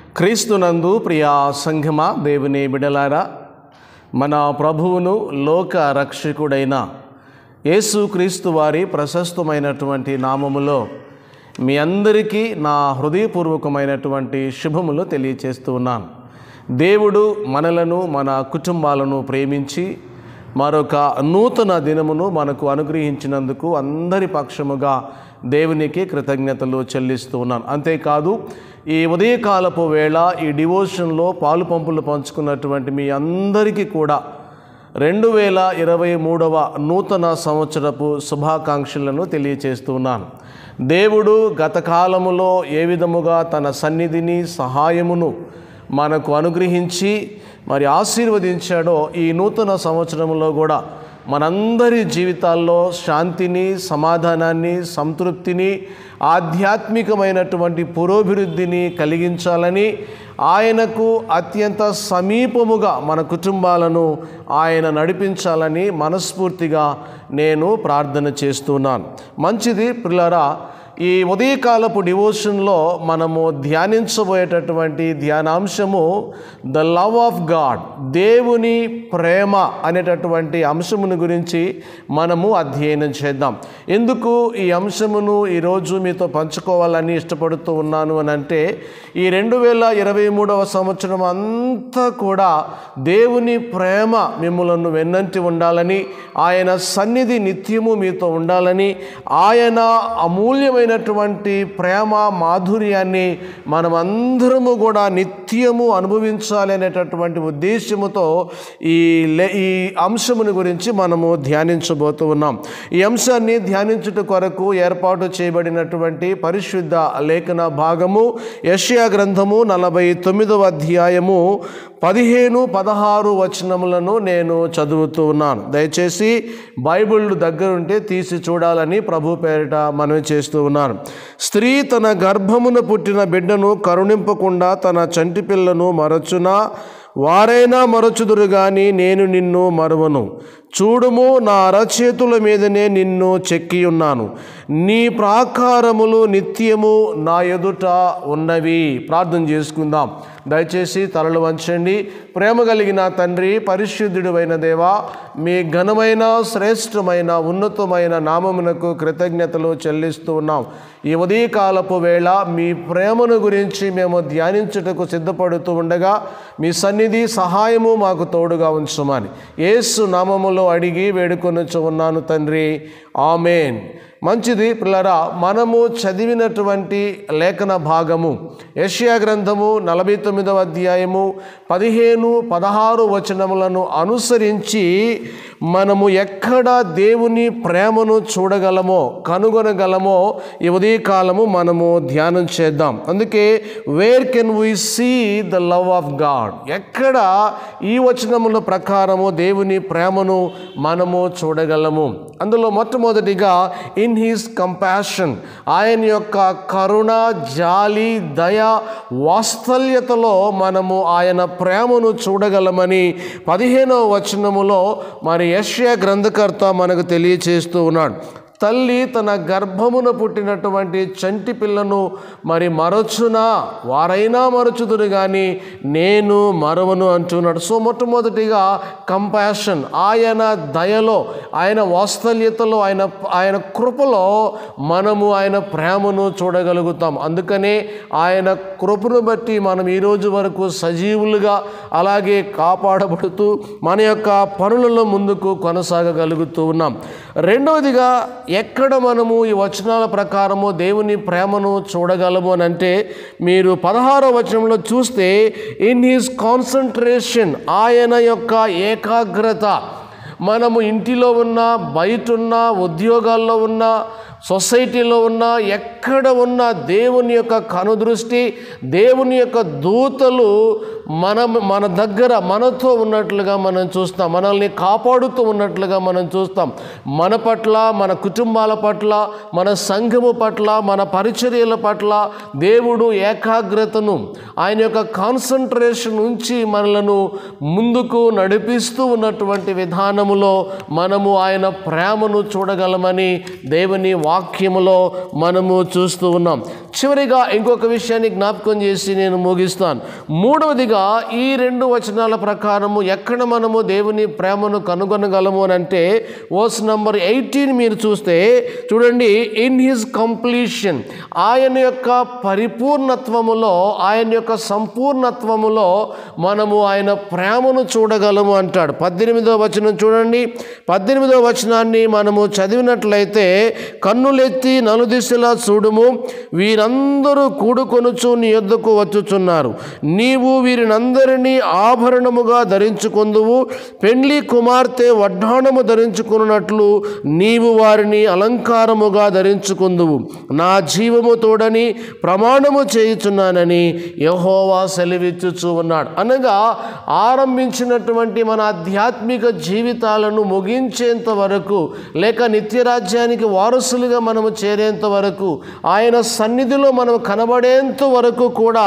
క్రీస్తునందు ప్రియా సంఘమా దేవుని బిడలారా మన ప్రభువును లోక రక్షకుడైన యేసు క్రీస్తు వారి ప్రశస్తమైనటువంటి నామములో మీ అందరికీ నా హృదయపూర్వకమైనటువంటి శుభములు తెలియచేస్తూ ఉన్నాను దేవుడు మనలను మన కుటుంబాలను ప్రేమించి మరొక నూతన దినమును మనకు అనుగ్రహించినందుకు అందరి పక్షముగా దేవునికి కృతజ్ఞతలు చెల్లిస్తూ ఉన్నాను అంతేకాదు ఈ ఉదయకాలపు వేళ ఈ డివోషన్లో పాలు పంపులు పంచుకున్నటువంటి మీ అందరికీ కూడా రెండు వేల ఇరవై మూడవ నూతన సంవత్సరపు శుభాకాంక్షలను తెలియచేస్తున్నాను దేవుడు గత కాలములో ఏ విధముగా తన సన్నిధిని సహాయమును మనకు అనుగ్రహించి మరి ఆశీర్వదించాడో ఈ నూతన సంవత్సరంలో కూడా మనందరి జీవితాల్లో శాంతిని సమాధానాన్ని సంతృప్తిని ఆధ్యాత్మికమైనటువంటి పురోభివృద్ధిని కలిగించాలని ఆయనకు అత్యంత సమీపముగా మన కుటుంబాలను ఆయన నడిపించాలని మనస్ఫూర్తిగా నేను ప్రార్థన చేస్తున్నాను మంచిది పిల్లరా ఈ ఉదయకాలపు డివోషన్లో మనము ధ్యానించబోయేటటువంటి ధ్యానాంశము ద లవ్ ఆఫ్ గాడ్ దేవుని ప్రేమ అనేటటువంటి అంశమును గురించి మనము అధ్యయనం చేద్దాం ఎందుకు ఈ అంశమును ఈరోజు మీతో పంచుకోవాలని ఇష్టపడుతూ ఉన్నాను అని అంటే ఈ రెండు వేల ఇరవై మూడవ సంవత్సరం అంతా కూడా దేవుని ప్రేమ మిమ్మలను వెన్నంటి ఉండాలని ఆయన సన్నిధి నిత్యము మీతో ఉండాలని ఆయన అమూల్యమైనటువంటి ప్రేమ మాధుర్యాన్ని మనమందరము కూడా నిత్యము అనుభవించాలి అనేటటువంటి ఉద్దేశముతో ఈ లే ఈ అంశముని గురించి మనము ధ్యానించబోతూ ఉన్నాం ఈ అంశాన్ని ధ్యానించుట కొరకు ఏర్పాటు చేయబడినటువంటి పరిశుద్ధ లేఖన భాగము యష్యా గ్రంథము నలభై తొమ్మిదవ అధ్యాయము పదిహేను పదహారు వచనములను నేను చదువుతూ ఉన్నాను దయచేసి బైబిల్ దగ్గరుంటే తీసి చూడాలని ప్రభు పేరిట మనవి చేస్తూ ఉన్నాను స్త్రీ తన గర్భమున పుట్టిన బిడ్డను కరుణింపకుండా తన చంటి పిల్లను మరచునా వారైనా మరచుదురు గాని నేను నిన్ను మరువను చూడుము నా అరచేతుల మీదనే నిన్ను చెక్కి ఉన్నాను నీ ప్రాకారములు నిత్యము నా ఎదుట ఉన్నవి ప్రార్థన చేసుకుందాం దయచేసి తలలు వంచండి ప్రేమ కలిగిన తండ్రి పరిశుద్ధుడు అయిన దేవా మీ ఘనమైన శ్రేష్టమైన ఉన్నతమైన నామమునకు కృతజ్ఞతలు చెల్లిస్తూ ఉన్నాం ఈ ఉదయకాలపు వేళ మీ ప్రేమను గురించి మేము ధ్యానించుటకు సిద్ధపడుతూ ఉండగా మీ సన్నిధి సహాయము మాకు తోడుగా ఉంచమని యేసు నామములో అడిగి వేడుకొనొచ్చు ఉన్నాను తండ్రి ఆమెన్ మంచిది పిల్లరా మనము చదివినటువంటి లేఖన భాగము యష్యా గ్రంథము నలభై తొమ్మిదవ అధ్యాయము పదిహేను పదహారు వచనములను అనుసరించి మనము ఎక్కడ దేవుని ప్రేమను చూడగలమో కనుగొనగలమో ఈ ఉదయకాలము మనము ధ్యానం చేద్దాం అందుకే where can we see the love of God ఎక్కడ ఈ వచనముల ప్రకారము దేవుని ప్రేమను మనము చూడగలము అందులో మొట్టమొదటిగా ఇన్ హీస్ కంపాషన్ ఆయన యొక్క కరుణ జాలి దయ వాత్సల్యతలో మనము ఆయన ప్రేమను చూడగలమని పదిహేనవ వచనములో మరి యష్యా గ్రంథకర్త మనకు తెలియచేస్తూ ఉన్నాడు తల్లి తన గర్భమున పుట్టినటువంటి చంటి పిల్లను మరి మరచునా వారైనా మరచుదురు కానీ నేను మరవను అంటున్నాడు సో మొట్టమొదటిగా కంపాషన్ ఆయన దయలో ఆయన వాత్సల్యతలో ఆయన ఆయన కృపలో మనము ఆయన ప్రేమను చూడగలుగుతాం అందుకనే ఆయన కృపను బట్టి మనం ఈరోజు వరకు సజీవులుగా అలాగే కాపాడబడుతూ మన యొక్క పనులలో ముందుకు కొనసాగగలుగుతూ ఉన్నాం రెండవదిగా ఎక్కడ మనము ఈ వచనాల ప్రకారము దేవుని ప్రేమను చూడగలము అని అంటే మీరు పదహారో వచనంలో చూస్తే ఇన్ హీస్ కాన్సన్ట్రేషన్ ఆయన యొక్క ఏకాగ్రత మనము ఇంటిలో ఉన్నా బయట ఉన్నా ఉద్యోగాల్లో ఉన్నా సొసైటీలో ఉన్న ఎక్కడ ఉన్న దేవుని యొక్క కనుదృష్టి దేవుని యొక్క దూతలు మన మన దగ్గర మనతో ఉన్నట్లుగా మనం చూస్తాం మనల్ని కాపాడుతూ ఉన్నట్లుగా మనం చూస్తాం మన పట్ల మన కుటుంబాల పట్ల మన సంఘము పట్ల మన పరిచర్యల పట్ల దేవుడు ఏకాగ్రతను ఆయన యొక్క కాన్సన్ట్రేషన్ ఉంచి మనలను ముందుకు నడిపిస్తూ ఉన్నటువంటి విధానములో మనము ఆయన ప్రేమను చూడగలమని దేవుని వాక్యములో మనము చూస్తూ ఉన్నాం చివరిగా ఇంకొక విషయాన్ని జ్ఞాపకం చేసి నేను ముగిస్తాను మూడవదిగా ఈ రెండు వచనాల ప్రకారము ఎక్కడ మనము దేవుని ప్రేమను కనుగొనగలము అని అంటే వర్స్ నంబర్ ఎయిటీన్ మీరు చూస్తే చూడండి ఇన్ హిజ్ కంప్లీషన్ ఆయన యొక్క పరిపూర్ణత్వములో ఆయన యొక్క సంపూర్ణత్వములో మనము ఆయన ప్రేమను చూడగలము అంటాడు పద్దెనిమిదో వచనం చూడండి పద్దెనిమిదో వచనాన్ని మనము చదివినట్లయితే కన్నులెత్తి నలుదిశలా చూడుము వీరందరూ కూడుకొనుచు నీ యొద్దకు వచ్చుచున్నారు నీవు వీరినందరినీ ఆభరణముగా ధరించుకొందువు పెండ్లి కుమార్తె వడ్డాణము ధరించుకున్నట్లు నీవు వారిని అలంకారముగా ధరించుకుందువు నా జీవము తోడని ప్రమాణము చేయుచున్నానని యహోవా సెలవిచ్చుచూ ఉన్నాడు అనగా ఆరంభించినటువంటి మన ఆధ్యాత్మిక జీవితాలను ముగించేంత వరకు లేక నిత్యరాజ్యానికి వారసులుగా మనము చేరేంత వరకు ఆయన సన్నిధిలో మనం కనబడేంత వరకు కూడా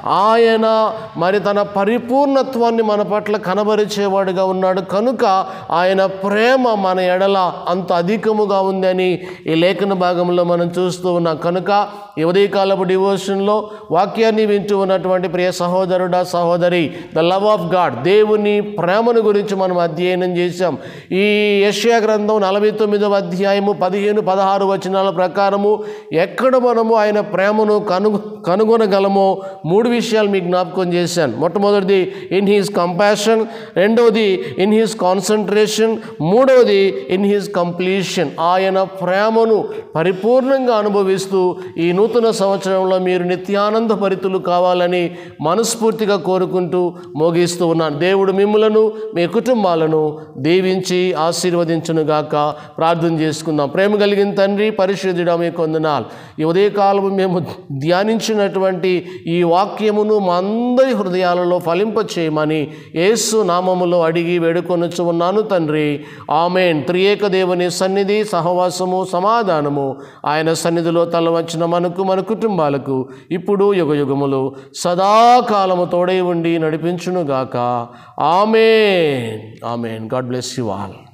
ఆయన మరి తన పరిపూర్ణత్వాన్ని మన పట్ల కనబరిచేవాడుగా ఉన్నాడు కనుక ఆయన ప్రేమ మన ఎడల అంత అధికముగా ఉందని ఈ లేఖన భాగంలో మనం చూస్తూ ఉన్నాం కనుక ఈ ఉదయకాలపు డివోషన్లో వాక్యాన్ని వింటూ ఉన్నటువంటి ప్రియ సహోదరుడా సహోదరి ద లవ్ ఆఫ్ గాడ్ దేవుని ప్రేమను గురించి మనం అధ్యయనం చేశాం ఈ యష్యా గ్రంథం నలభై తొమ్మిదవ అధ్యాయము పదిహేను పదహారు వచనాల ప్రకారము ఎక్కడ మనము ఆయన ప్రేమను కనుగొ కనుగొనగలమో మూడు విషయాలు మీకు జ్ఞాపకం చేశాను మొట్టమొదటిది ఇన్ హీస్ కంపాషన్ రెండవది ఇన్ హీస్ కాన్సన్ట్రేషన్ మూడవది ఇన్ హీస్ కంప్లీషన్ ఆయన ప్రేమను పరిపూర్ణంగా అనుభవిస్తూ ఈ నూతన సంవత్సరంలో మీరు నిత్యానంద భరితులు కావాలని మనస్ఫూర్తిగా కోరుకుంటూ మోగిస్తూ ఉన్నాను దేవుడు మిమ్ములను మీ కుటుంబాలను దీవించి ఆశీర్వదించునుగాక ప్రార్థన చేసుకుందాం ప్రేమ కలిగిన తండ్రి పరిశుద్ధుడా మీ కొందనాలు ఈ ఉదయకాలం మేము ధ్యానించినటువంటి ఈ వాక్యమును మా అందరి హృదయాలలో ఫలింప చేయమని యేసు నామములో అడిగి వేడుకొనొచ్చు ఉన్నాను తండ్రి ఆమెన్ త్రియేక దేవుని సన్నిధి సహవాసము సమాధానము ఆయన సన్నిధిలో తల వచ్చిన మనకు మన కుటుంబాలకు ఇప్పుడు యుగ యుగములు సదాకాలము తోడై ఉండి నడిపించునుగాక amen amen God bless you all